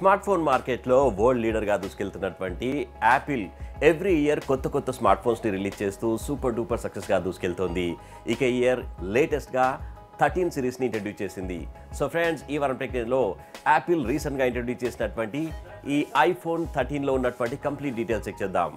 smart smartphone మార్కెట్లో world లీడర్గా దూసుకెళ్తున్నటువంటి Apple every year కొత్త కొత్త స్మార్ట్ ఫోన్స్ని రిలీజ్ చేస్తూ సూపర్ డూపర్ సక్సెస్గా దూసుకెళ్తోంది ఇక ఈ ఇయర్ లేటెస్ట్గా థర్టీన్ సిరీస్ని ఇంట్రడ్యూస్ చేసింది సో ఫ్రెండ్స్ ఈ వారం టెక్నిక్లో యాపిల్ రీసెంట్గా ఇంట్రడ్యూస్ చేసినటువంటి ఈ ఐఫోన్ థర్టీన్లో ఉన్నటువంటి కంప్లీట్ డీటెయిల్స్ చెక్ చేద్దాం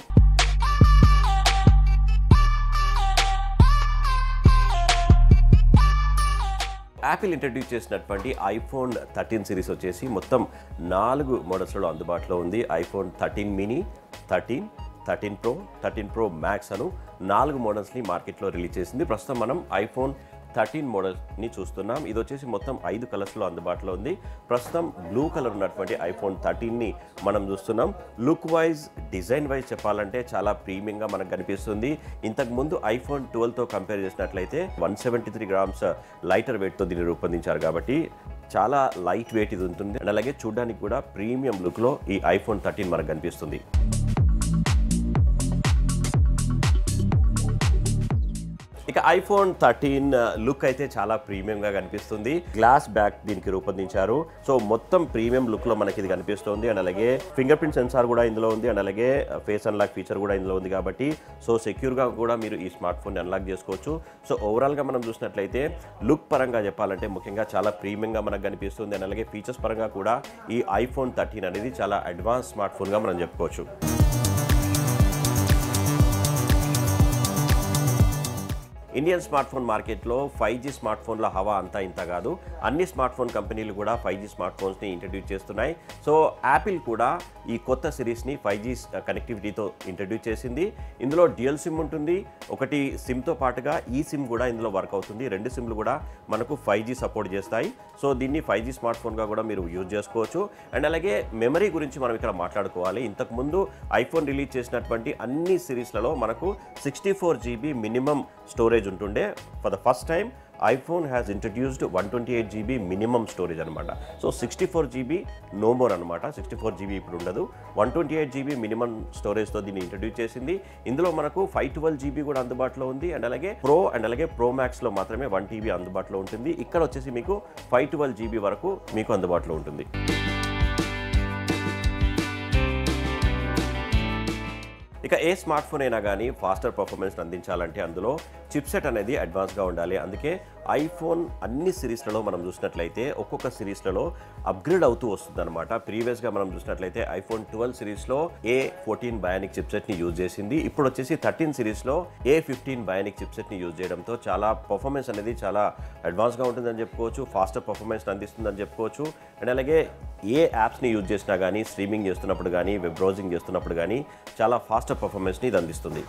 యాపిల్ ఇంట్రడ్యూస్ చేసినటువంటి ఐఫోన్ థర్టీన్ సిరీస్ వచ్చేసి మొత్తం నాలుగు మోడల్స్లో అందుబాటులో ఉంది iPhone thirteen mini thirteen thirteen pro thirteen pro max అను నాలుగు మోడల్స్ని మార్కెట్లో రిలీజ్ చేసింది ప్రస్తుతం మనం ఐఫోన్ థర్టీన్ మోడల్ని చూస్తున్నాం ఇది వచ్చేసి మొత్తం ఐదు కలర్స్లో అందుబాటులో ఉంది ప్రస్తుతం బ్లూ కలర్ ఉన్నటువంటి ఐఫోన్ థర్టీన్ని మనం చూస్తున్నాం లుక్ వైజ్ డిజైన్ వైజ్ చెప్పాలంటే చాలా ప్రీమియంగా మనకు కనిపిస్తుంది ఇంతకు ముందు ఐఫోన్ ట్వెల్వ్తో కంపేర్ చేసినట్లయితే one seventy three grams lighter వెయిట్తో దీన్ని రూపొందించారు కాబట్టి చాలా లైట్ వెయిట్ ఇది ఉంటుంది అండ్ అలాగే చూడడానికి కూడా ప్రీమియం లుక్లో ఈ ఐఫోన్ థర్టీన్ మనకు కనిపిస్తుంది ఇక ఐఫోన్ థర్టీన్ లుక్ అయితే చాలా ప్రీమియంగా కనిపిస్తుంది గ్లాస్ బ్యాక్ దీనికి రూపొందించారు సో మొత్తం ప్రీమియం లుక్ లో మనకి ఇది కనిపిస్తుంది అండ్ అలాగే ఫింగర్ ప్రింట్ సెన్సార్ కూడా ఇందులో ఉంది అండ్ అలాగే ఫేస్ అన్లాక్ ఫీచర్ కూడా ఇందులో ఉంది కాబట్టి సో సెక్యూర్ గా కూడా మీరు ఈ స్మార్ట్ ఫోన్ అన్లాక్ చేసుకోవచ్చు సో ఓవరాల్ గా మనం చూసినట్లయితే లుక్ పరంగా చెప్పాలంటే ముఖ్యంగా చాలా ప్రీమియంగా మనకు కనిపిస్తుంది అండ్ అలాగే ఫీచర్స్ పరంగా కూడా ఈ ఐఫోన్ థర్టీన్ అనేది చాలా అడ్వాన్స్ స్మార్ట్ ఫోన్ గా మనం చెప్పుకోవచ్చు ఇండియన్ స్మార్ట్ ఫోన్ మార్కెట్లో ఫైవ్ జీ స్మార్ట్ ఫోన్ల హవా అంతా ఇంత కాదు అన్ని స్మార్ట్ ఫోన్ కంపెనీలు కూడా ఫైవ్ జీ స్మార్ట్ ఫోన్స్ని ఇంట్రడ్యూస్ చేస్తున్నాయి సో యాపిల్ కూడా ఈ కొత్త సిరీస్ని ఫైవ్ జీ కనెక్టివిటీతో ఇంట్రడ్యూస్ చేసింది ఇందులో డ్యూయల్ సిమ్ ఉంటుంది ఒకటి సిమ్తో పాటుగా ఈ సిమ్ కూడా ఇందులో వర్క్ అవుతుంది రెండు సిమ్లు కూడా మనకు ఫైవ్ జీ సపోర్ట్ చేస్తాయి సో దీన్ని ఫైవ్ జీ స్మార్ట్ ఫోన్గా కూడా మీరు యూజ్ చేసుకోవచ్చు అండ్ అలాగే మెమరీ గురించి మనం ఇక్కడ మాట్లాడుకోవాలి ఇంతకుముందు ఐఫోన్ రిలీజ్ చేసినటువంటి అన్ని సిరీస్లలో మనకు sixty four GB minimum storage ఉంటుండే for the first time iPhone has introduced one twenty eight GB minimum storage అనమాట so sixty four GB no more అనమాట సిక్స్టీ ఫోర్ జీబీ ఇప్పుడు ఉండదు one twenty eight GB minimum స్టోరేజ్తో దీన్ని introduce చేసింది ఇందులో మనకు ఫైవ్ ట్వెల్వ్ జీబీ కూడా అందుబాటులో ఉంది అండ్ అలాగే ప్రో అండ్ అలాగే ప్రో మ్యాక్స్లో మాత్రమే వన్ టీబీ అందుబాటులో ఉంటుంది ఇక్కడ వచ్చేసి మీకు ఫైవ్ ట్వెల్వ్ జీబీ వరకు మీకు అందుబాటులో ఉంటుంది ఇక ఏ స్మార్ట్ ఫోన్ అయినా కానీ ఫాస్టర్ పర్ఫార్మెన్స్ అందించాలంటే అందులో చిప్సెట్ అనేది అడ్వాన్స్గా ఉండాలి అందుకే ఐఫోన్ అన్ని సిరీస్లలో మనం చూసినట్లయితే ఒక్కొక్క సిరీస్లలో అప్గ్రేడ్ అవుతూ వస్తుంది అనమాట ప్రీవియస్గా మనం చూసినట్లయితే ఐఫోన్ ట్వెల్వ్ సిరీస్లో ఏ ఫోర్టీన్ బయానిక్ చిప్సెట్ని యూజ్ చేసింది ఇప్పుడు వచ్చేసి థర్టీన్ సిరీస్లో ఏ ఫిఫ్టీన్ బయానిక్ చిప్సెట్ని యూజ్ చేయడంతో చాలా పర్ఫార్మెన్స్ అనేది చాలా అడ్వాన్స్గా ఉంటుందని చెప్పుకోవచ్చు ఫాస్టర్ పర్ఫార్మెన్స్ అందిస్తుందని చెప్పుకోవచ్చు అండ్ అలాగే ఏ యాప్స్ని యూజ్ చేసినా కానీ స్ట్రీమింగ్ చేస్తున్నప్పుడు కానీ వెబ్ బ్రౌజింగ్ చేస్తున్నప్పుడు కానీ చాలా ఫాస్టర్ పర్ఫార్మెన్స్ని ఇది అందిస్తుంది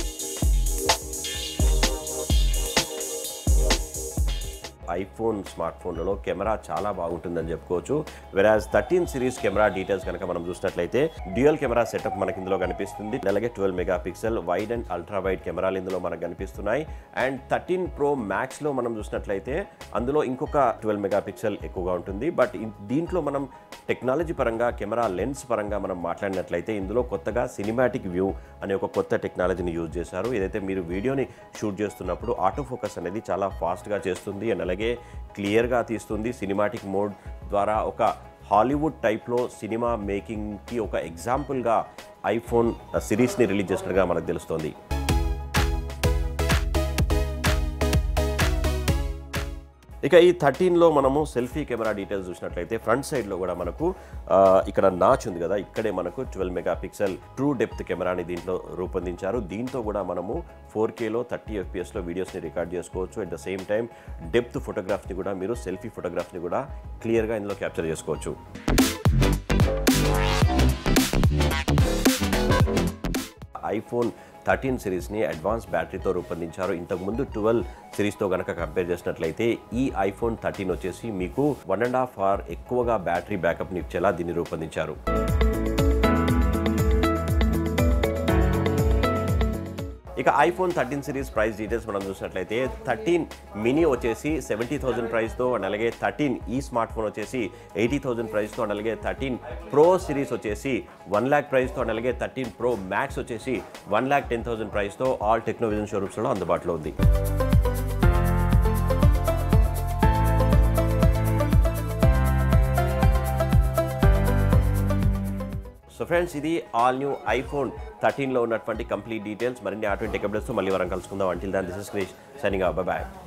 ఐఫోన్ స్మార్ట్ ఫోన్లలో కెమెరా చాలా బాగుంటుందని చెప్పుకోవచ్చు వెరాజ్ థర్టీన్ సిరీస్ కెమెరా డీటెయిల్స్ కనుక మనం చూసినట్లయితే డ్యూయల్ కెమెరా సెటప్ మనకి ఇందులో కనిపిస్తుంది అలాగే twelve megapixel wide and ultra wide కెమెరాలు ఇందులో మనకు కనిపిస్తున్నాయి అండ్ థర్టీన్ ప్రో మ్యాక్స్లో మనం చూసినట్లయితే అందులో ఇంకొక ట్వెల్వ్ మెగా పిక్సెల్ ఎక్కువగా ఉంటుంది బట్ ఇన్- దీంట్లో మనం టెక్నాలజీ పరంగా కెమెరా లెన్స్ పరంగా మనం మాట్లాడినట్లయితే ఇందులో కొత్తగా సినిమాటిక్ వ్యూ అనే ఒక కొత్త టెక్నాలజీని యూజ్ చేశారు ఏదైతే మీరు వీడియోని షూట్ చేస్తున్నప్పుడు ఆటో ఫోకస్ అనేది చాలా ఫాస్ట్గా చేస్తుంది అండ్ అలాగే క్లియర్గా తీస్తుంది సినిమాటిక్ మోడ్ ద్వారా ఒక హాలీవుడ్ టైప్లో సినిమా మేకింగ్కి ఒక ఎగ్జాంపుల్గా ఐఫోన్ సిరీస్ని రిలీజ్ చేసినట్టుగా మనకు తెలుస్తుంది ఇక ఈ థర్టీన్లో మనము సెల్ఫీ కెమెరా డీటెయిల్స్ చూసినట్లయితే ఫ్రంట్ సైడ్లో కూడా మనకు ఆ, ఇక్కడ నాచ్ ఉంది కదా ఇక్కడే మనకు twelve megapixel true depth కెమెరాని దీంట్లో రూపొందించారు దీంతో కూడా మనము ఫోర్ కేలో థర్టీ ఎఫ్పిఎస్లో వీడియోస్ని రికార్డ్ చేసుకోవచ్చు at the same time depth ఫోటోగ్రాఫ్ని కూడా మీరు సెల్ఫీ ఫోటోగ్రాఫ్ని కూడా క్లియర్గా ఇందులో క్యాప్చర్ చేసుకోవచ్చు ఐఫోన్ థర్టీన్ సిరీస్ని అడ్వాన్స్ బ్యాటరీతో రూపొందించారు ఇంతకుముందు ట్వెల్వ్ సిరీస్తో కనుక కంపేర్ చేసినట్లయితే ఈ ఐఫోన్ థర్టీన్ వచ్చేసి మీకు వన్ అండ్ హాఫ్ అవర్ ఎక్కువగా బ్యాటరీ బ్యాకప్ని ఇచ్చేలా దీన్ని రూపొందించారు ఇక iPhone thirteen series price details మనం చూసినట్లయితే థర్టీన్ మినీ వచ్చేసి సెవెంటీ థౌసండ్ ప్రైస్తో అండ్ అలాగే థర్టీన్ ఈ స్మార్ట్ ఫోన్ వచ్చేసి ఎయిటీ థౌసండ్ ప్రైస్తో అండ్ అలాగే థర్టీన్ ప్రో సిరీస్ వచ్చేసి వన్ ల్యాక్ ప్రైస్తో అండ్ అలాగే థర్టీన్ ప్రో మ్యాక్స్ వచ్చేసి వన్ ల్యాక్ టెన్ థౌసండ్ ప్రైస్తో ఆల్ టెక్నోవిజన్ షోరూమ్స్లో అందుబాటులో ఉంది సో ఫ్రెండ్స్ ఇది ఆల్ న్యూ ఐఫోన్ థర్టీన్లో ఉన్నటువంటి కంప్లీట్ డీటెయిల్స్ మరిన్ని అటువంటి టెక్ అప్డేట్స్ మళ్ళీ వరం కలుసుకుందాం until then this is Krish signing bye